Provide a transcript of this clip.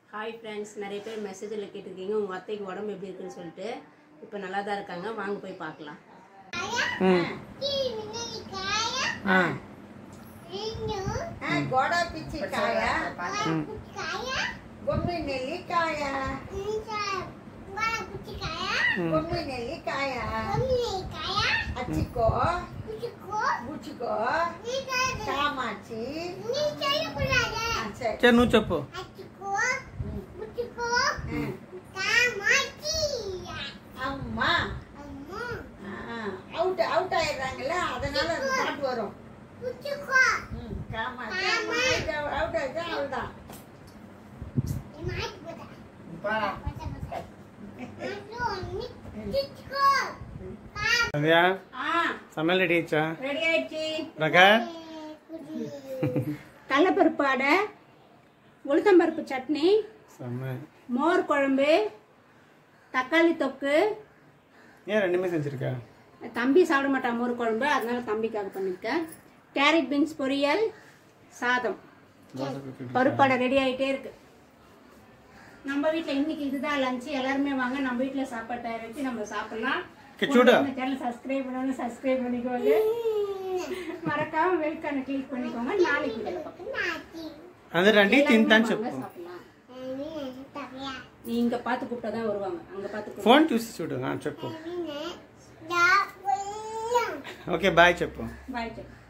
Hi friends நிறைய பேர் மெசேஜில் கேட்டிருக்கீங்க உங்கள் அத்தைக்கு உடம்பு எப்படி இருக்குன்னு சொல்லிட்டு இப்போ நல்லா தான் இருக்காங்க வாங்க போய் பார்க்கலாம் ம் ஆ గోడ పిచ్చి కాయ ம் బొమ్మి నెల్లి కాయ ம் బొమ్మి నెల్లి కాయ అచ్చికో బుచ్చుకో కామాచి ఆ, సరే சரி నువ్వు చెప్పు అమ్మ அவுட் அவுட் ஆயிடுறாங்கல்ல அதனால அந்த பாட்டு வரும் ம், காமாட்சி அம்மா அவுட் ஆயிட்டா அவ்வளோதான் சந்தியா ஆ சமையல் ரெடி ஆயிடுச்சா ரெடி ஆயிடுச்சு ரகா கடலப்பருப்பு அடை உளுத்தம்பருப்பு சட்னி செம்ம மோர் குழம்பு தக்காளி தொக்கு ஏன் ரெண்டுமே செஞ்சிருக்கா தம்பி சாப்பிட மாட்டான் மோர் குழம்பு அதனால தம்பிக்காக பண்ணியிருக்கேன் கேரட் பீன்ஸ் பொரியல் சாதம் பருப்பாடை ரெடி ஆகிட்டே இருக்கு நம்ம வீட்டில் இன்னைக்கு இதுதான் லஞ்சு எல்லாருமே வாங்க நம்ம வீட்டில் சாப்பாடு தயாரிச்சு நம்ம சாப்பிடலாம் கிச்சூடா? சேனல் சப்ஸ்கிரைப் பண்ணணும் சப்ஸ்கிரைப் பண்ணிக்கோங்க மறக்காம வெல்கான கிளிக் பண்ணிக்கோங்க நாளைக்கு வீடியோல பார்க்கலாம். அது ரெண்டி తింటాను வாங்க, చెప్పు சாப்பிடலாம் நீ இங்க பார்த்து கூப்பிட்டா தான் வருவாங்க அங்க பார்த்து கூப்பிட்டா- ఫోన్ చూసి చూడు ఆ, చెప్పు ఓకే బాయ్ చెప్పు பாய் చెప్పు